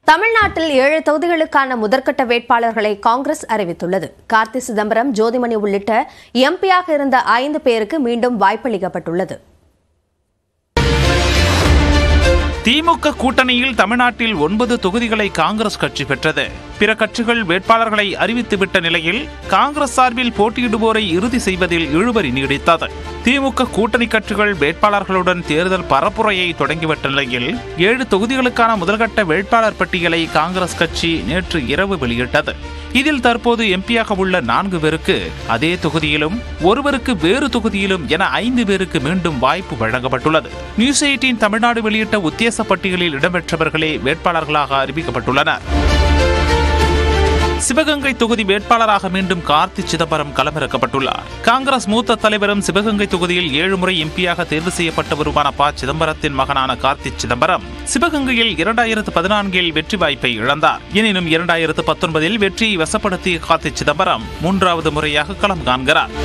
தமிழ்நாட்டில் ஏழு தொகுதிகளுக்கான முதற்கட்ட வேட்பாளர்களை காங்கிரஸ் அறிவித்துள்ளது கார்த்தி சிதம்பரம் ஜோதிமணி உள்ளிட்ட எம்பியாக இருந்த ஐந்து பேருக்கு மீண்டும் வாய்ப்பளிக்கப்பட்டுள்ளது திமுக கூட்டணியில் தமிழ்நாட்டில் ஒன்பது தொகுதிகளை காங்கிரஸ் கட்சி பெற்றது பிற கட்சிகள் வேட்பாளர்களை அறிவித்துவிட்ட நிலையில் காங்கிரஸ் சார்பில் போட்டியிடுவோரை இறுதி செய்வதில் இழுபறி நீடித்தது திமுக கூட்டணி கட்சிகள் வேட்பாளர்களுடன் தேர்தல் பரப்புரையை தொடங்கிவிட்ட நிலையில் ஏழு தொகுதிகளுக்கான முதல்கட்ட வேட்பாளர் பட்டியலை காங்கிரஸ் கட்சி நேற்று இரவு வெளியிட்டது இதில் தற்போது எம்பியாக உள்ள நான்கு பேருக்கு அதே தொகுதியிலும் ஒருவருக்கு வேறு தொகுதியிலும் என ஐந்து பேருக்கு மீண்டும் வாய்ப்பு வழங்கப்பட்டுள்ளது நியூஸ் எயிட்டின் தமிழ்நாடு வெளியிட்ட உத்தேச பட்டியலில் இடம்பெற்றவர்களே வேட்பாளர்களாக அறிவிக்கப்பட்டுள்ளனர் சிவகங்கை தொகுதி வேட்பாளராக மீண்டும் கார்த்தி சிதம்பரம் களமிறக்கப்பட்டுள்ளார் காங்கிரஸ் மூத்த தலைவரும் சிவகங்கை தொகுதியில் ஏழு முறை எம்பியாக தேர்வு செய்யப்பட்டவருமான ப சிதம்பரத்தின் மகனான கார்த்தி சிதம்பரம் சிவகங்கையில் இரண்டாயிரத்து பதினான்கில் வெற்றி வாய்ப்பை இழந்தார் எனினும் இரண்டாயிரத்து பத்தொன்பதில் வெற்றியை வசப்படுத்திய கார்த்தி சிதம்பரம் மூன்றாவது முறையாக களம் காண்கிறார்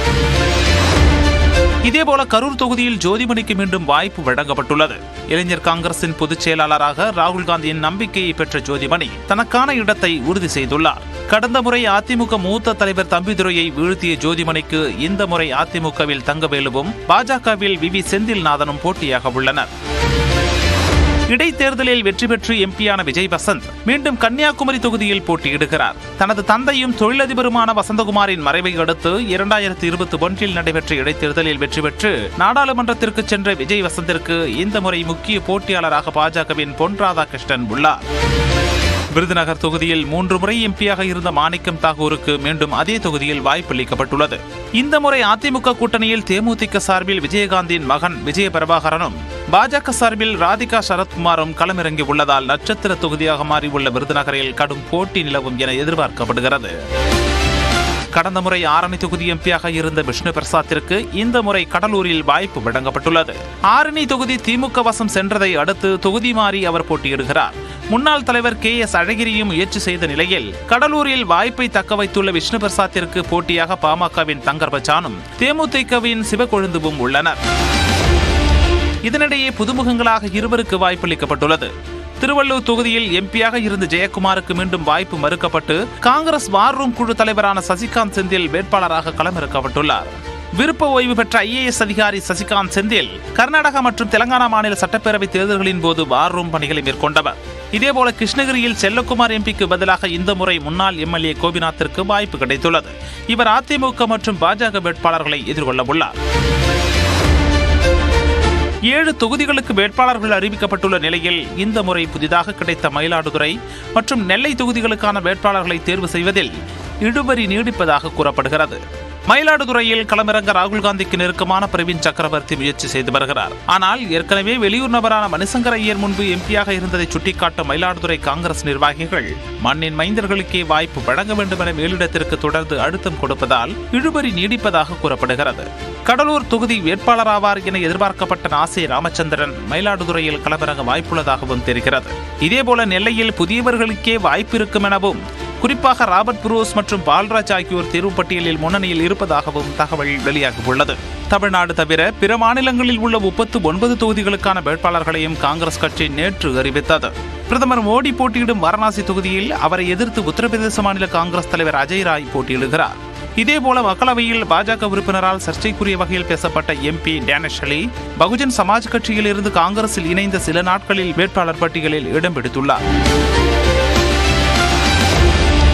இதேபோல கரூர் தொகுதியில் ஜோதிமணிக்கு மீண்டும் வாய்ப்பு வழங்கப்பட்டுள்ளது இளைஞர் காங்கிரசின் பொதுச் செயலாளராக ராகுல் காந்தியின் நம்பிக்கையை பெற்ற ஜோதிமணி தனக்கான இடத்தை உறுதி செய்துள்ளார் கடந்த முறை அதிமுக மூத்த தலைவர் தம்பிதுரையை வீழ்த்திய ஜோதிமணிக்கு இந்த முறை அதிமுகவில் தங்கவேலுவும் பாஜகவில் வி வி செந்தில்நாதனும் போட்டியாக உள்ளனர் இடைத்தேர்தலில் வெற்றி பெற்று எம்பியான விஜய் வசந்த் மீண்டும் கன்னியாகுமரி தொகுதியில் போட்டியிடுகிறார் தனது தந்தையும் தொழிலதிபருமான வசந்தகுமாரின் மறைவை அடுத்து இரண்டாயிரத்தி இருபத்தி ஒன்றில் நடைபெற்ற இடைத்தேர்தலில் வெற்றி பெற்று நாடாளுமன்றத்திற்கு சென்ற விஜய் வசந்திற்கு இந்த முறை முக்கிய போட்டியாளராக பாஜகவின் பொன் ராதாகிருஷ்ணன் உள்ளார் விருதுநகர் தொகுதியில் மூன்று முறை எம்பியாக இருந்த மாணிக்கம் தாகூருக்கு மீண்டும் அதே தொகுதியில் வாய்ப்பளிக்கப்பட்டுள்ளது இந்த முறை அதிமுக கூட்டணியில் தேமுதிக சார்பில் விஜயகாந்தின் மகன் விஜய பிரபாகரனும் பாஜக சார்பில் ராதிகா சரத்குமாரும் களமிறங்கி உள்ளதால் நட்சத்திர தொகுதியாக மாறியுள்ள விருதுநகரில் கடும் போட்டி நிலவும் என எதிர்பார்க்கப்படுகிறது கடந்த முறை ஆரணி தொகுதி எம்பியாக இருந்த விஷ்ணு பிரசாத்திற்கு இந்த முறை கடலூரில் வாய்ப்பு வழங்கப்பட்டுள்ளது ஆரணி தொகுதி திமுக வசம் சென்றதை அடுத்து தொகுதி மாறி அவர் போட்டியிடுகிறார் முன்னாள் தலைவர் கே எஸ் அழகிரியும் முயற்சி செய்த நிலையில் கடலூரில் வாய்ப்பை தக்க வைத்துள்ள விஷ்ணு பிரசாத்திற்கு போட்டியாக பாமகவின் தங்கர் பச்சானும் தேமுதிகவின் சிவகொழுந்துவும் உள்ளனர் இதனிடையே புதுமுகங்களாக இருவருக்கு வாய்ப்பளிக்கப்பட்டுள்ளது திருவள்ளூர் தொகுதியில் எம்பியாக இருந்த ஜெயக்குமாருக்கு மீண்டும் வாய்ப்பு மறுக்கப்பட்டு காங்கிரஸ் வார் ரூம் குழு தலைவரான சசிகாந்த் செந்தில் வேட்பாளராக களமிறக்கப்பட்டுள்ளார் விருப்ப ஓய்வு பெற்ற ஐஏஎஸ் அதிகாரி சசிகாந்த் செந்தில் கர்நாடகா மற்றும் தெலங்கானா மாநில சட்டப்பேரவை தேர்தல்களின் போது வார் ரூம் பணிகளை மேற்கொண்டவர் இதேபோல கிருஷ்ணகிரியில் செல்லக்குமார் எம்பிக்கு பதிலாக இந்த முறை முன்னாள் எம்எல்ஏ கோபிநாத்திற்கு வாய்ப்பு கிடைத்துள்ளது இவர் அதிமுக மற்றும் பாஜக வேட்பாளர்களை எதிர்கொள்ள உள்ளார் ஏழு தொகுதிகளுக்கு வேட்பாளர்கள் அறிவிக்கப்பட்டுள்ள நிலையில் இந்த முறை புதிதாக கிடைத்த மயிலாடுதுறை மற்றும் நெல்லை தொகுதிகளுக்கான வேட்பாளர்களை தேர்வு செய்வதில் இழுபறி நீடிப்பதாக கூறப்படுகிறது மயிலாடுதுறையில் களமிறங்க ராகுல் காந்திக்கு நெருக்கமான பிரவீன் சக்கரவர்த்தி முயற்சி செய்து வருகிறார் ஆனால் ஏற்கனவே வெளியூர் நபரான மணிசங்கர் ஐயர் முன்பு எம்பியாக இருந்ததை சுட்டிக்காட்டும் மயிலாடுதுறை காங்கிரஸ் நிர்வாகிகள் மண்ணின் மைந்தர்களுக்கே வாய்ப்பு வழங்க வேண்டும் என மேலிடத்திற்கு தொடர்ந்து அழுத்தம் கொடுப்பதால் இழுபறி நீடிப்பதாக கூறப்படுகிறது கடலூர் தொகுதி வேட்பாளராவார் என எதிர்பார்க்கப்பட்ட நாசே ராமச்சந்திரன் மயிலாடுதுறையில் களமிறங்க வாய்ப்புள்ளதாகவும் தெரிகிறது இதேபோல நெல்லையில் புதியவர்களுக்கே வாய்ப்பு இருக்கும் எனவும் குறிப்பாக ராபர்ட் புரூஸ் மற்றும் பால்ராஜ் ஆகியோர் தேர்வு பட்டியலில் முன்னணியில் இருப்பதாகவும் தகவல் வெளியாகியுள்ளது தமிழ்நாடு தவிர பிற மாநிலங்களில் உள்ள முப்பத்து ஒன்பது தொகுதிகளுக்கான வேட்பாளர்களையும் காங்கிரஸ் கட்சி நேற்று அறிவித்தது பிரதமர் மோடி போட்டியிடும் வாரணாசி தொகுதியில் அவரை எதிர்த்து உத்தரப்பிரதேச மாநில காங்கிரஸ் தலைவர் அஜய் ராய் போட்டியிடுகிறார் இதேபோல மக்களவையில் பாஜக உறுப்பினரால் சர்ச்சைக்குரிய வகையில் பேசப்பட்ட எம்பி டேனிஷ் அலி பகுஜன் சமாஜ் கட்சியில் இருந்து காங்கிரஸில் இணைந்த சில நாட்களில் வேட்பாளர் பட்டியலில் இடம் பிடித்துள்ளார்